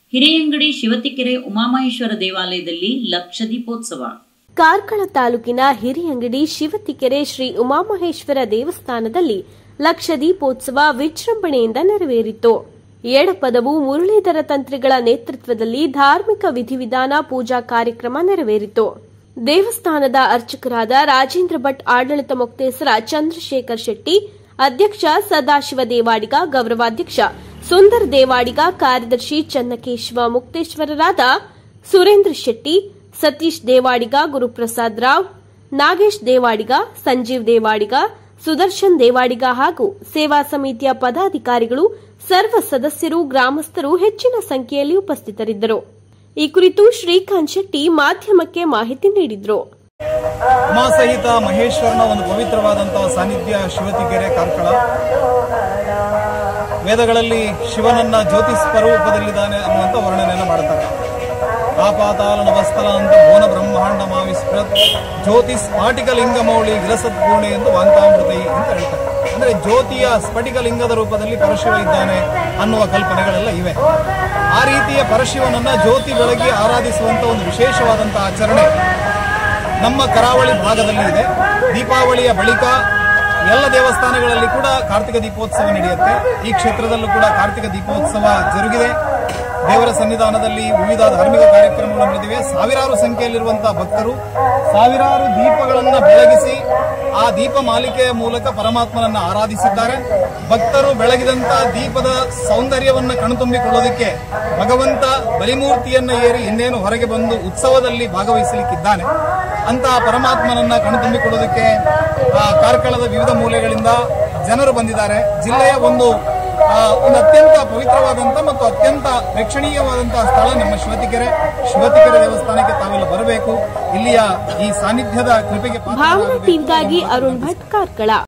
ಹಿರೇಯಂಗಡಿ ಶಿವತಿಕೆರೆ ಉಮಾಮಹೇಶ್ವರ ದೇವಾಲಯದಲ್ಲಿ ಲಕ್ಷ ದೀಪೋತ್ಸವ ಕಾರ್ಕಳ ತಾಲೂಕಿನ ಹಿರಿಯಂಗಡಿ ಶಿವತಿಕೆರೆ ಶ್ರೀ ಉಮಾಮಹೇಶ್ವರ ದೇವಸ್ಥಾನದಲ್ಲಿ ಲಕ್ಷ ದೀಪೋತ್ಸವ ವಿಜೃಂಭಣೆಯಿಂದ ನೆರವೇರಿತು ಎಡಪದವು ಮುರಳೀಧರ ತಂತ್ರಿಗಳ ನೇತೃತ್ವದಲ್ಲಿ ಧಾರ್ಮಿಕ ವಿಧಿವಿಧಾನ ಪೂಜಾ ಕಾರ್ಯಕ್ರಮ ನೆರವೇರಿತು ದೇವಸ್ಥಾನದ ಅರ್ಚಕರಾದ ರಾಜೇಂದ್ರ ಭಟ್ ಆಡಳಿತ ಮುಕ್ತೇಸರ ಚಂದ್ರಶೇಖರ್ ಶೆಟ್ಟಿ ಅಧ್ಯಕ್ಷ ಸದಾಶಿವ ದೇವಾಡಿಗ ಗೌರವಾಧ್ಯಕ್ಷ ಸುಂದರ್ ದೇವಾಡಿಗ ಕಾರ್ಯದರ್ಶಿ ಚನ್ನಕೇಶವ ಮುಕ್ತೇಶ್ವರರಾದ ಸುರೇಂದ್ರ ಶೆಟ್ಟಿ ಸತೀಶ್ ದೇವಾಡಿಗ ಗುರುಪ್ರಸಾದ್ ರಾವ್ ನಾಗೇಶ್ ದೇವಾಡಿಗ ಸಂಜೀವ್ ದೇವಾಡಿಗ ಸುದರ್ಶನ್ ದೇವಾಡಿಗ ಹಾಗೂ ಸೇವಾ ಸಮಿತಿಯ ಪದಾಧಿಕಾರಿಗಳು ಸರ್ವ ಸದಸ್ಯರು ಗ್ರಾಮಸ್ಥರು ಹೆಚ್ಚಿನ ಸಂಖ್ಯೆಯಲ್ಲಿ ಉಪಸ್ಥಿತರಿದ್ದರು ಈ ಕುರಿತು ಶ್ರೀಕಾಂತ್ ಶೆಟ್ಟಿ ಮಾಧ್ಯಮಕ್ಕೆ ಮಾಹಿತಿ ನೀಡಿದರು ಉಮಾಸಹಿತ ಮಹೇಶ್ವರನ ಒಂದು ಪವಿತ್ರವಾದಂತಹ ಸಾನ್ನಿಧ್ಯ ಶಿವತಿಗೆರೆ ಕಾರ್ಕಳ ವೇದಗಳಲ್ಲಿ ಶಿವನನ್ನ ಜ್ಯೋತಿ ಸ್ವರೂಪದಲ್ಲಿದ್ದಾನೆ ಅನ್ನುವಂಥ ವರ್ಣನೆಯನ್ನು ಮಾಡ್ತಾರೆ ಆಪಾತಾಲ ನವಸ್ಥಲ ಅಂತ ಭುವನ ಬ್ರಹ್ಮಾಂಡ ಮಾವಿಸ್ಪ್ರತ್ ಜ್ಯೋತಿ ಸ್ಫಾಟಿಕ ಲಿಂಗ ಮೌಳಿ ವಿಲಸತ್ ಪೂರ್ಣೆ ಎಂದು ವಾಂತಾಮೃತೈ ಅಂತ ಹೇಳ್ತಾರೆ ಅಂದ್ರೆ ಜ್ಯೋತಿಯ ಸ್ಫಟಿಕ ಲಿಂಗದ ರೂಪದಲ್ಲಿ ಪರಶಿವ ಇದ್ದಾನೆ ಅನ್ನುವ ಕಲ್ಪನೆಗಳೆಲ್ಲ ಇವೆ ಆ ರೀತಿಯ ಪರಶಿವನನ್ನ ಜ್ಯೋತಿ ಬೆಳಗಿ ಆರಾಧಿಸುವಂತ ಒಂದು ವಿಶೇಷವಾದಂತಹ ಆಚರಣೆ ನಮ್ಮ ಕರಾವಳಿ ಭಾಗದಲ್ಲಿ ಇದೆ ದೀಪಾವಳಿಯ ಬಳಿಕ ಎಲ್ಲ ದೇವಸ್ಥಾನಗಳಲ್ಲಿ ಕೂಡ ಕಾರ್ತಿಕ ದೀಪೋತ್ಸವ ನಡೆಯುತ್ತೆ ಈ ಕ್ಷೇತ್ರದಲ್ಲೂ ಕೂಡ ಕಾರ್ತಿಕ ದೀಪೋತ್ಸವ ಜರುಗಿದೆ ದೇವರ ಸನ್ನಿಧಾನದಲ್ಲಿ ವಿವಿಧ ಧಾರ್ಮಿಕ ಕಾರ್ಯಕ್ರಮಗಳು ನಡೆದಿವೆ ಸಾವಿರಾರು ಸಂಖ್ಯೆಯಲ್ಲಿರುವಂತಹ ಭಕ್ತರು ಸಾವಿರಾರು ದೀಪಗಳನ್ನ ಬೆಳಗಿಸಿ ಆ ದೀಪ ಮಾಲಿಕೆಯ ಮೂಲಕ ಪರಮಾತ್ಮನನ್ನ ಆರಾಧಿಸಿದ್ದಾರೆ ಭಕ್ತರು ಬೆಳಗಿದಂತ ದೀಪದ ಸೌಂದರ್ಯವನ್ನ ಕಣ್ತುಂಬಿಕೊಳ್ಳೋದಕ್ಕೆ ಭಗವಂತ ಬಲಿಮೂರ್ತಿಯನ್ನ ಏರಿ ಇನ್ನೇನು ಹೊರಗೆ ಬಂದು ಉತ್ಸವದಲ್ಲಿ ಭಾಗವಹಿಸಲಿಕ್ಕಿದ್ದಾನೆ ಅಂತಹ ಪರಮಾತ್ಮನನ್ನ ಕಣ್ತುಂಬಿಕೊಳ್ಳೋದಕ್ಕೆ ಆ, ಕಾರ್ಕಳದ ವಿವಿಧ ಮೂಲೆಗಳಿಂದ ಜನರು ಬಂದಿದ್ದಾರೆ ಜಿಲ್ಲೆಯ ಒಂದು ಆ, ಒಂದು ಅತ್ಯಂತ ಪವಿತ್ರವಾದಂತ ಮತ್ತು ಅತ್ಯಂತ ಪ್ರೇಕ್ಷಣೀಯವಾದಂತಹ ಸ್ಥಳ ನಮ್ಮ ಶಿವತಿಕೆರೆ ಶಿವತಿಕೆರೆ ದೇವಸ್ಥಾನಕ್ಕೆ ತಾವೆಲ್ಲ ಬರಬೇಕು ಇಲ್ಲಿಯ ಈ ಸಾನ್ನಿಧ್ಯದ ಕೃಪೆಗೆ ಭಾವನಾ ಪಾತ್ರರಾಗಬೇಕು ಟಿವಿಗಾಗಿ ಅರುಣ್ ಭಟ್ ಕಾರ್ಕಳ